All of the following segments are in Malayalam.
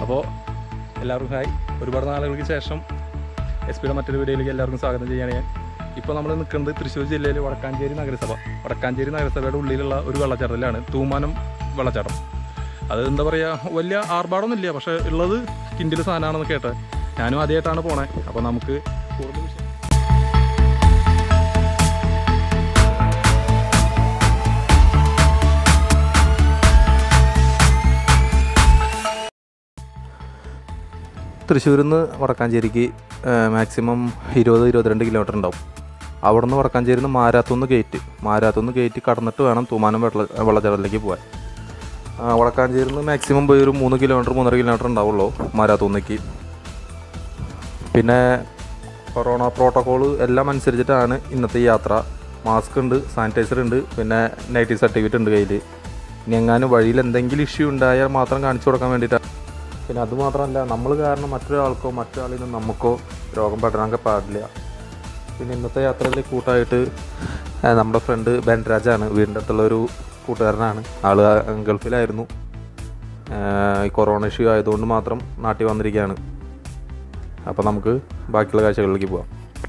അപ്പോൾ എല്ലാവർക്കും ഹായ് ഒരുപാട് നാളുകൾക്ക് ശേഷം എസ് പിയുടെ മറ്റൊരു വീഡിയോയിലേക്ക് എല്ലാവർക്കും സ്വാഗതം ചെയ്യാണ് ഞാൻ ഇപ്പോൾ നമ്മൾ നിൽക്കുന്നത് തൃശ്ശൂർ ജില്ലയിൽ വടക്കാഞ്ചേരി നഗരസഭ വടക്കാഞ്ചേരി നഗരസഭയുടെ ഉള്ളിലുള്ള ഒരു വെള്ളച്ചാട്ടത്തിലാണ് തൂമാനം വെള്ളച്ചാട്ടം അത് എന്താ പറയുക വലിയ ആർഭാടമൊന്നുമില്ല പക്ഷേ ഉള്ളത് കിൻഡിൽ സാധനമാണെന്ന് കേട്ടെ ഞാനും ആദ്യമായിട്ടാണ് പോണേ അപ്പോൾ നമുക്ക് കൂടുതൽ വിഷയം തൃശ്ശൂരിൽ നിന്ന് വടക്കാഞ്ചേരിക്ക് മാക്സിമം ഇരുപത് ഇരുപത്തിരണ്ട് കിലോമീറ്റർ ഉണ്ടാവും അവിടെ നിന്ന് വടക്കാഞ്ചേരിയിൽ നിന്ന് മാരാത്തുനിന്ന് ഗേറ്റ് മാരാത്തുനിന്ന് ഗേറ്റ് കടന്നിട്ട് വേണം തൂമാനം വെള്ള വെള്ളച്ചാട്ടത്തിലേക്ക് പോകാൻ ആ, വടക്കാഞ്ചേരിയിൽ നിന്ന് മാക്സിമം പോയി ഒരു മൂന്ന് കിലോമീറ്റർ മൂന്നര കിലോമീറ്റർ ഉണ്ടാവുള്ളൂ മാരാത്തുനിന്നേക്ക് പിന്നെ കൊറോണ പ്രോട്ടോക്കോൾ എല്ലാം അനുസരിച്ചിട്ടാണ് ഇന്നത്തെ ഈ യാത്ര മാസ്ക് ഉണ്ട് സാനിറ്റൈസർ ഉണ്ട് പിന്നെ നെഗറ്റീവ് സർട്ടിഫിക്കറ്റ് ഉണ്ട് കയ്യിൽ ഇനി എങ്ങാനും വഴിയിൽ എന്തെങ്കിലും ഇഷ്യൂ ഉണ്ടായാൽ മാത്രം കാണിച്ചു കൊടുക്കാൻ വേണ്ടിയിട്ടാണ് പിന്നെ അതുമാത്രമല്ല നമ്മൾ കാരണം മറ്റൊരാൾക്കോ മറ്റൊരാളിൽ നിന്ന് നമുക്കോ രോഗം പടരാൻ പാടില്ല പിന്നെ ഇന്നത്തെ യാത്രയിൽ കൂട്ടായിട്ട് ആ, നമ്മുടെ ഫ്രണ്ട് ബെൻരാജാണ് വീടിൻ്റെ അടുത്തുള്ള ഒരു കൂട്ടുകാരനാണ് ആള് ഗൾഫിലായിരുന്നു ആ, ഈ കൊറോണ ഇഷ്യൂ ആയതുകൊണ്ട് മാത്രം നാട്ടിൽ വന്നിരിക്കുകയാണ് അപ്പോൾ നമുക്ക് ബാക്കിയുള്ള കാഴ്ചകളിലേക്ക് പോവാം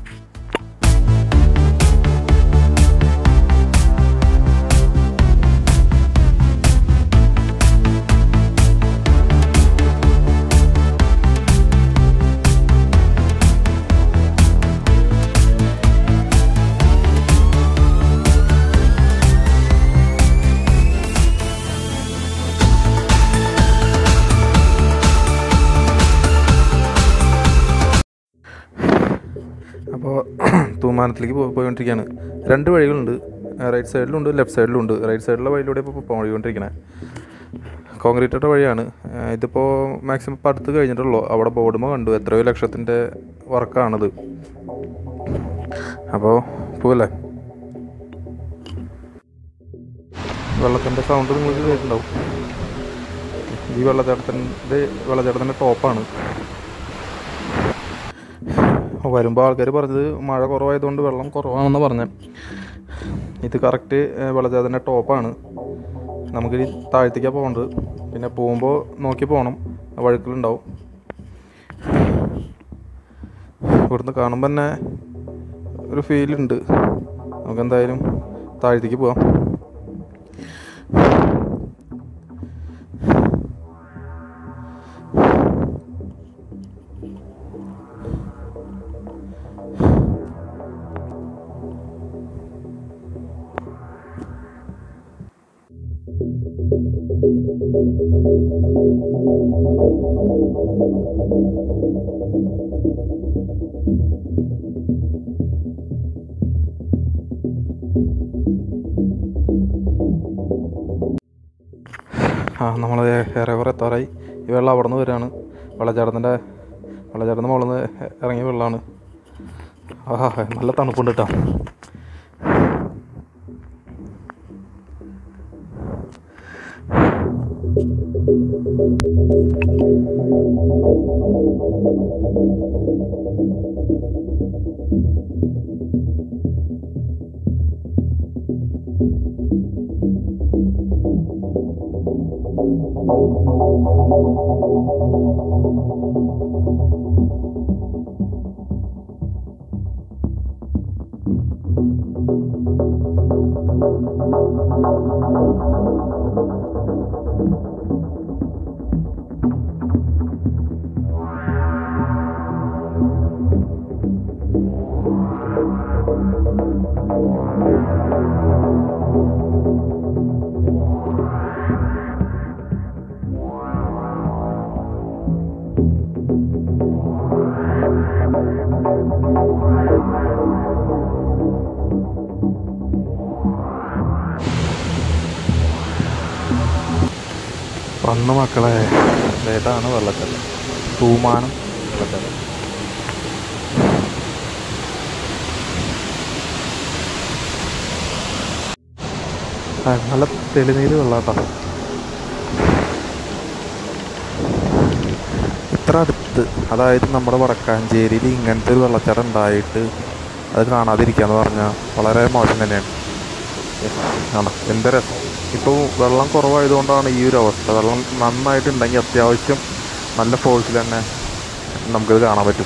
അപ്പോൾ തൂമാനത്തിലേക്ക് പോ- പോയിക്കൊണ്ടിരിക്കുകയാണ് രണ്ട് വഴികളുണ്ട് റൈറ്റ് സൈഡിലുണ്ട് ലെഫ്റ്റ് സൈഡിലുണ്ട് റൈറ്റ് സൈഡിലെ വഴിയിലൂടെ ഇപ്പോൾ പോയിക്കൊണ്ടിരിക്കണേ കോൺക്രീറ്റഡ് വഴിയാണ് ആ, ഇതിപ്പോൾ മാക്സിമം ഇപ്പോൾ അടുത്ത് കഴിഞ്ഞിട്ടുള്ളൂ അവിടെ ബോർഡുമ കണ്ടു എത്രയോ ലക്ഷത്തിൻ്റെ വർക്കാണിത് അപ്പോൾ പോവല്ലേ വെള്ളത്തിൻ്റെ സൗണ്ട് നിങ്ങൾക്ക് കേട്ടിട്ടുണ്ടാവും ഈ വെള്ളച്ചാട്ടത്തിൻ്റെ വെള്ളച്ചാട്ടത്തിൻ്റെ ടോപ്പാണ് വരുമ്പോൾ ആൾക്കാർ പറഞ്ഞത് മഴ കുറവായതുകൊണ്ട് വെള്ളം കുറവാണെന്ന് പറഞ്ഞത് ഇത് കറക്റ്റ് വെള്ളച്ചാട്ടത്തിൻ്റെ ടോപ്പാണ് നമുക്കിനി താഴത്തേക്കാണ് പോകേണ്ടത് പിന്നെ പോകുമ്പോൾ നോക്കി പോകണം വഴുക്കലുണ്ടാവും ഇവിടുന്ന് കാണുമ്പോൾ തന്നെ ഒരു ഫീലുണ്ട് നമുക്ക് എന്തായാലും താഴത്തേക്ക് പോവാം ആ നമ്മൾ ഏറെക്കുറെ എത്താറായി ഈ വെള്ളം അവിടെ നിന്ന് വരികയാണ് വെള്ളച്ചാട്ടത്തിൻ്റെ വെള്ളച്ചാട്ടത്തിൻ്റെ മുകളിൽ നിന്ന് ഇറങ്ങിയ വെള്ളമാണ് ആഹാ നല്ല തണുപ്പുണ്ട് കേട്ടോ വന്ന് മക്കളെ ഏതാണ് വെള്ളച്ചാട്ടം തൂമാനം വെള്ളച്ചാട്ടം ആ, നല്ല തെളിനീര് വെള്ളാട്ടോ ഇത്ര അടുത്ത് അതായത് നമ്മുടെ വടക്കാഞ്ചേരിയിൽ ഇങ്ങനത്തെ ഒരു വെള്ളച്ചാട്ടം ഉണ്ടായിട്ട് അത് കാണാതിരിക്കുക എന്ന് പറഞ്ഞാൽ വളരെ മോശം തന്നെയാണ് ആണ് എന്ത് രസം ഇപ്പോൾ വെള്ളം കുറവായതുകൊണ്ടാണ് ഈ ഒരു അവസ്ഥ വെള്ളം നന്നായിട്ടുണ്ടെങ്കിൽ അത്യാവശ്യം നല്ല ഫോഴ്സിൽ തന്നെ നമുക്കിത് കാണാൻ പറ്റും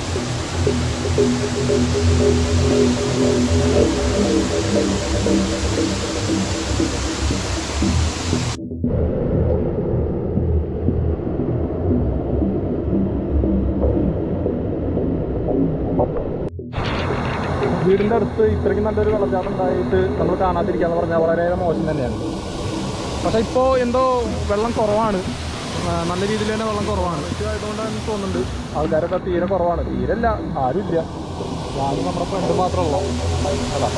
വീടിൻ്റെ അടുത്ത് ഇത്രയ്ക്ക് നല്ലൊരു വെള്ളച്ചാട്ടം ഉണ്ടായിട്ട് നമ്മൾ കാണാതിരിക്കുക എന്ന് പറഞ്ഞാൽ വളരെ മോശം തന്നെയാണ് പക്ഷേ ഇപ്പോൾ എന്തോ വെള്ളം കുറവാണ് ആ, നല്ല രീതിയിൽ തന്നെ വെള്ളം കുറവാണ് ആയതുകൊണ്ടാണ് എനിക്ക് തോന്നുന്നുണ്ട് ആൾക്കാരൊക്കെ തീരെ കുറവാണ് തീരല്ല ആരുമില്ല ഞാനും നമ്മുടെ ഫ്രണ്ട് മാത്രമേ ഉള്ളൂ അതാ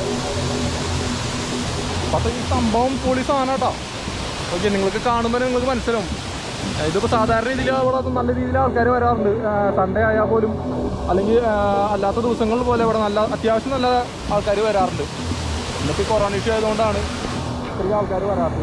പക്ഷേ ഈ സംഭവം പൊളി സാധനം കേട്ടോ ഓക്കെ നിങ്ങൾക്ക് കാണുമ്പോൾ നിങ്ങൾക്ക് മനസ്സിലാവും ആ, ഇതിപ്പോൾ സാധാരണ രീതിയിൽ അവിടെ നല്ല രീതിയിൽ ആൾക്കാർ വരാറുണ്ട് സൺഡേ ആയാൽ പോലും അല്ലെങ്കിൽ ആ, അല്ലാത്ത ദിവസങ്ങളിൽ പോലെ ഇവിടെ നല്ല അത്യാവശ്യം നല്ല ആൾക്കാർ വരാറുണ്ട് ഇന്നിപ്പോൾ ഈ കൊറോണ ഇഷ്യൂ ആയതുകൊണ്ടാണ് ഇത്രയും ആൾക്കാർ വരാറുണ്ട്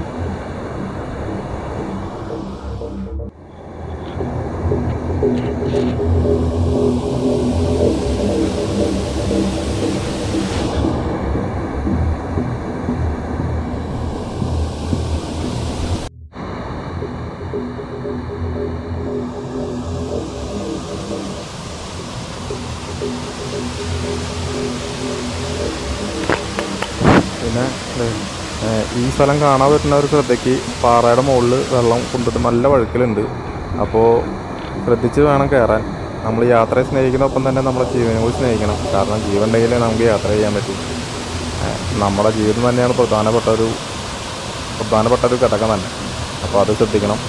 പിന്നെ ഏഹ്, ഈ സ്ഥലം കാണാൻ പറ്റുന്ന ഒരു ശ്രദ്ധയ്ക്ക് പാറയുടെ മുകളിൽ വെള്ളം കൊണ്ടിട്ട് നല്ല വഴുക്കലുണ്ട് അപ്പോൾ ശ്രദ്ധിച്ച് വേണം കയറാൻ നമ്മൾ യാത്രയെ സ്നേഹിക്കുന്നൊപ്പം തന്നെ നമ്മുടെ ജീവനെ കൂടി സ്നേഹിക്കണം കാരണം ജീവൻ ഉണ്ടെങ്കിലേ നമുക്ക് യാത്ര ചെയ്യാൻ പറ്റും ഏഹ്, നമ്മുടെ ജീവിതം തന്നെയാണ് പ്രധാനപ്പെട്ട ഒരു പ്രധാനപ്പെട്ട ഒരു ഘടകം തന്നെ അപ്പോൾ അത് ശ്രദ്ധിക്കണം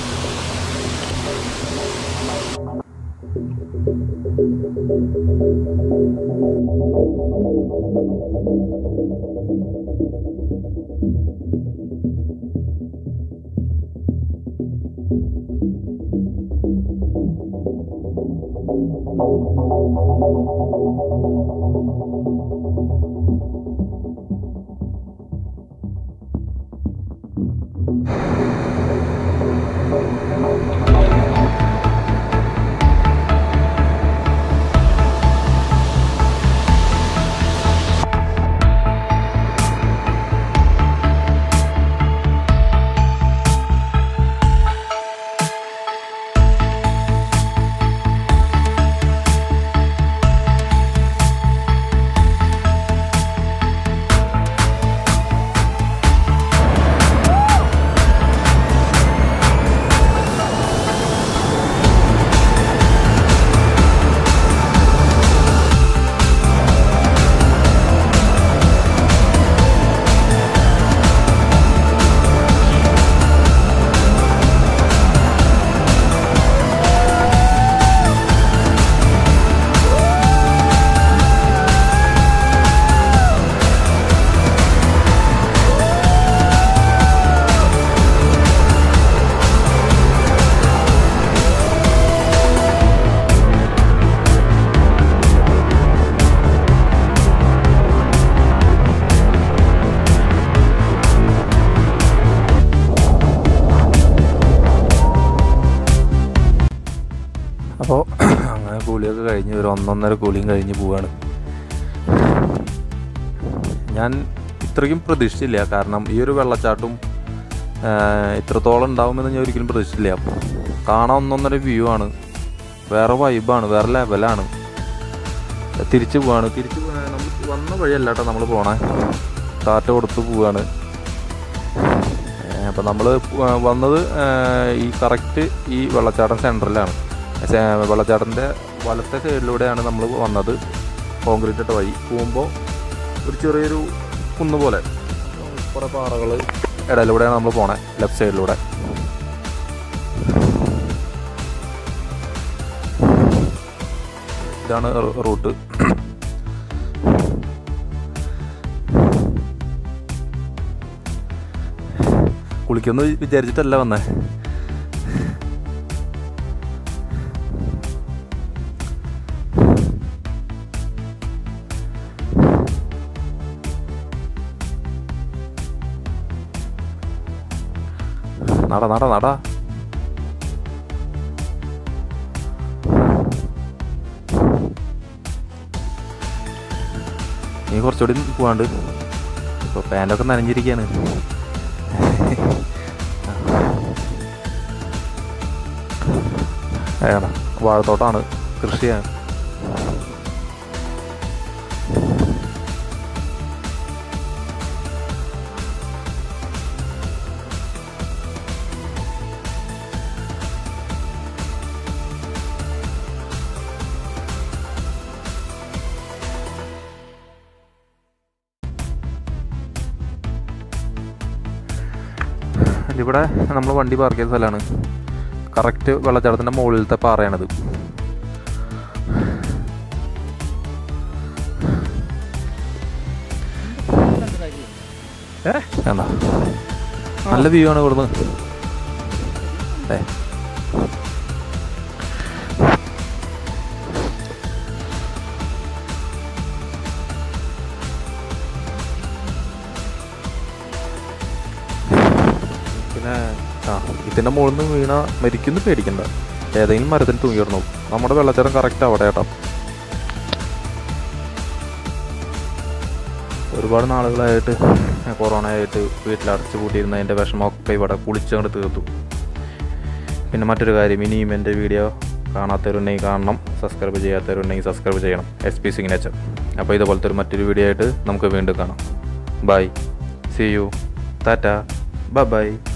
അപ്പോൾ അങ്ങനെ കൂലിയൊക്കെ കഴിഞ്ഞ് ഒരു ഒന്നൊന്നര കൂലിയും കഴിഞ്ഞ് പോവാണ് ഞാൻ ഇത്രയ്ക്കും പ്രതീക്ഷിച്ചില്ല കാരണം ഈ ഒരു വെള്ളച്ചാട്ടം ആ, ഇത്രത്തോളം ഉണ്ടാവുമെന്ന് ഞാൻ ഒരിക്കലും പ്രതീക്ഷിച്ചില്ല കാണാൻ ഒന്നൊന്നര വ്യൂ ആണ് വേറെ വൈബാണ് വേറെ ലെവലാണ് തിരിച്ചു പോവാണ് തിരിച്ചു നമ്മൾ വന്ന വഴിയല്ല കേട്ടോ നമ്മൾ പോണേ കാറ്റ് കൊടുത്ത് പോവാണ് അപ്പം നമ്മൾ വന്നത് ആ, ഈ കറക്റ്റ് ഈ വെള്ളച്ചാട്ടം സെൻറ്ററിലാണ് വെള്ളച്ചാട്ടത്തിൻ്റെ വലത്തെ സൈഡിലൂടെയാണ് നമ്മൾ വന്നത് കോൺക്രീറ്റ് ഇട്ട വഴി പോകുമ്പോൾ ഒരു ചെറിയൊരു കുന്ന് പോലെ കുറേ പാറകൾ ഇടയിലൂടെയാണ് നമ്മൾ പോണേ ലെഫ്റ്റ് സൈഡിലൂടെ ഇതാണ് റൂട്ട് കുളിക്കുന്നു വിചാരിച്ചിട്ടല്ല വന്നേ നട നട നട നീ കുറച്ചുകൂടി പോവാണ്ട് ഇപ്പോൾ പാൻറ്റൊക്കെ നനഞ്ഞിരിക്കുകയാണ് ഏടാ വാഴത്തോട്ടാണ് കൃഷിയാണ് ഇവിടെ നമ്മൾ വണ്ടി പാർക്ക് ചെയ്ത സ്ഥലമാണ് കറക്റ്റ് വെള്ളച്ചാട്ടത്തിൻ്റെ മുകളിലത്തെ പാറയാണിത് ഏ എന്താ നല്ല വ്യൂ ആണ് ഇവിടുന്ന് ഏ പിന്നെ ആ ഇതിൻ്റെ മുകളിൽ നിന്ന് വീണ മരിക്കുന്നു പേടിക്കണ്ട ഏതെങ്കിലും മരത്തിന് തൂങ്ങിയിടണം നമ്മുടെ വെള്ളച്ചാട്ടം കറക്റ്റ് അവിടെ കേട്ടോ ഒരുപാട് നാളുകളായിട്ട് കൊറോണ ആയിട്ട് വീട്ടിലടച്ചു പൂട്ടിയിരുന്നതിൻ്റെ വിഷമമൊക്കെ ഇവിടെ കുളിച്ചങ്ങോട്ട് തീർത്തു പിന്നെ മറ്റൊരു കാര്യം ഇനിയും എൻ്റെ വീഡിയോ കാണാത്തവരുണ്ടെങ്കിൽ കാണണം സബ്സ്ക്രൈബ് ചെയ്യാത്തവരുണ്ടെങ്കിൽ സബ്സ്ക്രൈബ് ചെയ്യണം എസ് പി സിഗ്നേച്ചർ അപ്പോൾ ഇതുപോലത്തെ ഒരു മറ്റൊരു വീഡിയോ ആയിട്ട് നമുക്ക് വീണ്ടും കാണാം bye see you tata bye by